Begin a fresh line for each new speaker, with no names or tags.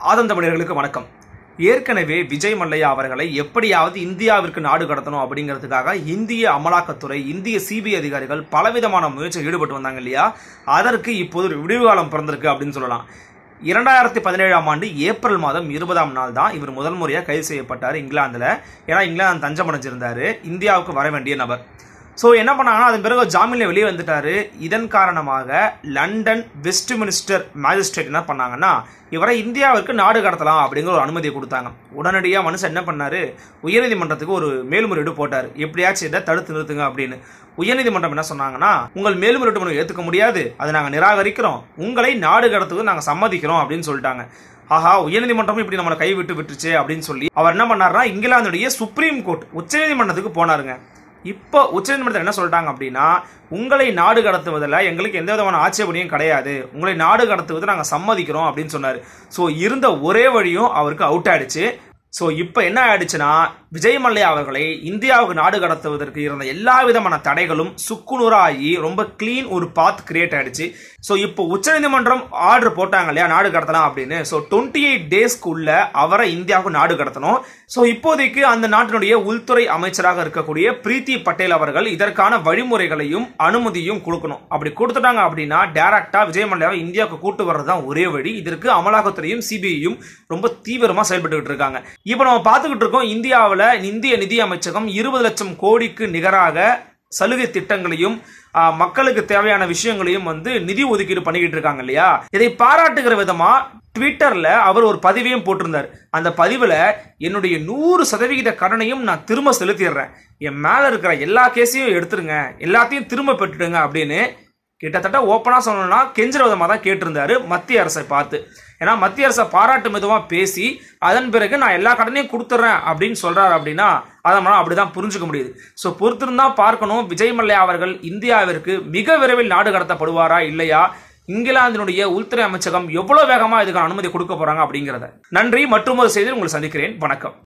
ஆதம் தமிழர்களுக்கு வணக்கம் ஏற்கனவே விஜய் மல்லையா அவர்களை எப்படியாவது இந்தியாவிற்கு நாடு கடத்தணும் அப்படிங்கிறதுக்காக இந்திய அமலாக்கத்துறை இந்திய சிபிஐ அதிகாரிகள் பலவிதமான முயற்சியில் ஈடுபட்டு வந்தாங்க இல்லையா அதற்கு இப்போது ஒரு விடிவு காலம் பிறந்திருக்கு அப்படின்னு சொல்லலாம் இரண்டாயிரத்தி பதினேழாம் ஆண்டு ஏப்ரல் மாதம் இருபதாம் நாள் தான் இவர் முதல் முறையாக கைது செய்யப்பட்டார் இங்கிலாந்தில் ஏன்னா இங்கிலாந்து தஞ்சம் அடைஞ்சிருந்தாரு இந்தியாவுக்கு வர வேண்டிய நபர் ஸோ என்ன பண்ணாங்கன்னா அதன் பிறகு ஜாமீனில் வெளியே வந்துட்டாரு இதன் காரணமாக லண்டன் வெஸ்ட்மினிஸ்டர் மேஜிஸ்ட்ரேட் என்ன பண்ணாங்கன்னா இவரை இந்தியாவிற்கு நாடு கடத்தலாம் அப்படிங்கிற ஒரு அனுமதியை கொடுத்தாங்க உடனடியாக மனுஷன் என்ன பண்ணாரு உயர்நீதிமன்றத்துக்கு ஒரு மேல்முறையீடு போட்டார் எப்படியாச்சும் இதை தடுத்து நிறுத்துங்க அப்படின்னு உயர்நீதிமன்றம் என்ன சொன்னாங்கன்னா உங்கள் மேல்முறையீட்டு மனு ஏற்றுக்க முடியாது அதை நாங்கள் நிராகரிக்கிறோம் உங்களை நாடு கடத்துக்கு நாங்கள் சம்மதிக்கிறோம் அப்படின்னு சொல்லிட்டாங்க ஆஹா உயர்நீதிமன்றம் இப்படி நம்மளை கைவிட்டு விட்டுருச்சு அப்படின்னு சொல்லி அவர் என்ன பண்ணாருன்னா இங்கிலாந்துடைய சுப்ரீம் கோர்ட் உச்சநீதிமன்றத்துக்கு போனாருங்க இப்போ உச்சநீதிமன்றத்தில் என்ன சொல்லிட்டாங்க அப்படின்னா உங்களை நாடு கடத்துவதில் எங்களுக்கு எந்த விதமான ஆட்சேபனையும் கிடையாது உங்களை நாடு கடத்துவது நாங்கள் சம்மதிக்கிறோம் அப்படின்னு சொன்னார் ஸோ இருந்த ஒரே வழியும் அவருக்கு அவுட் ஆயிடுச்சு ஸோ இப்போ என்ன ஆயிடுச்சுன்னா விஜய் மல்லையா அவர்களை இந்தியாவுக்கு நாடு கடத்துவதற்கு இருந்த எல்லா விதமான தடைகளும் சுக்குநூறாகி ரொம்ப க்ளீன் ஒரு பாத் கிரியேட் ஆயிடுச்சு ஸோ இப்போ உச்சநீதிமன்றம் ஆர்டர் போட்டாங்க இல்லையா நாடு கடத்தலாம் அப்படின்னு ஸோ டுவெண்ட்டி எயிட் டேஸ்க்குள்ள அவரை இந்தியாவுக்கு நாடு கடத்தணும் ஸோ இப்போதைக்கு அந்த நாட்டினுடைய உள்துறை அமைச்சராக இருக்கக்கூடிய பிரீத்தி பட்டேல் அவர்கள் இதற்கான வழிமுறைகளையும் அனுமதியும் கொடுக்கணும் அப்படி கொடுத்துட்டாங்க அப்படின்னா டேரக்டா விஜய் மல்லையாவை இந்தியாவுக்கு கூட்டு வர்றது தான் ஒரே வழி இதற்கு அமலாக்கத்துறையும் சிபிஐயும் ரொம்ப தீவிரமா செயல்பட்டுக்கிட்டு இருக்காங்க இப்போ நம்ம பார்த்துக்கிட்டு இருக்கோம் இந்தியாவில் இந்திய நிதி அமைச்சகம் இருபது லட்சம் கோடிக்கு நிகராக சலுகை திட்டங்களையும் ஆ, மக்களுக்கு தேவையான விஷயங்களையும் வந்து நிதி ஒதுக்கீடு பண்ணிக்கிட்டு இருக்காங்க இல்லையா இதை பாராட்டுகிற விதமா ட்விட்டர்ல அவர் ஒரு பதிவையும் போட்டிருந்தார் அந்த பதிவுல என்னுடைய நூறு சதவிகித கடனையும் நான் திரும்ப செலுத்திடுறேன் என் மேல இருக்கிற எல்லா கேஸையும் எடுத்துருங்க எல்லாத்தையும் திரும்ப பெற்றுடுங்க அப்படின்னு கிட்டத்தட்ட ஓப்பனா சொல்லணும்னா கெஞ்சுற விதமாக தான் கேட்டிருந்தாரு மத்திய அரசை பார்த்து ஏன்னா மத்திய அரசை பாராட்டு மெதுவாக பேசி அதன் பிறகு நான் எல்லா கடனையும் கொடுத்துட்றேன் அப்படின்னு சொல்றாரு அப்படின்னா அதை நம்மளால அப்படிதான் புரிஞ்சுக்க முடியுது ஸோ பொறுத்திருந்தா பார்க்கணும் விஜய் மல்லையா அவர்கள் இந்தியாவிற்கு மிக விரைவில் நாடு கடத்தப்படுவாரா இல்லையா இங்கிலாந்தினுடைய உள்துறை அமைச்சகம் எவ்வளவு வேகமா இதுக்கு அனுமதி கொடுக்க போறாங்க அப்படிங்கிறத நன்றி மற்றும் ஒரு செய்தியில் உங்களை சந்திக்கிறேன் வணக்கம்